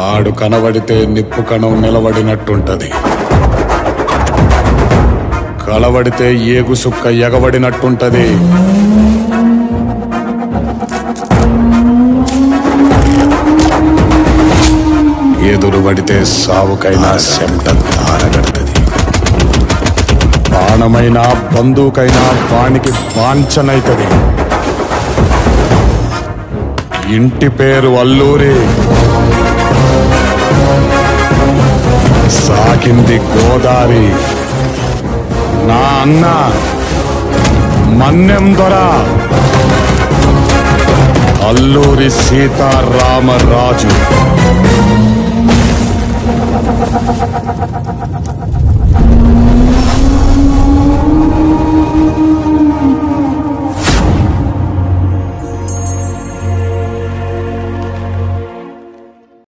ఆడు కనబడితే నిప్పు కణం నిలబడినట్టుంటది కలబడితే ఏగు సుక్క ఎగబడినట్టుంటది ఎదురుబడితే సావుకైనా సెమట ధారగడుతుంది బాణమైనా బంధువుకైనా వానికి వాంఛనైతది ఇంటి పేరు అల్లూరి సాకింది గోదారి నా అన్న మన్నెం దొర అల్లూరి సీతారామరాజు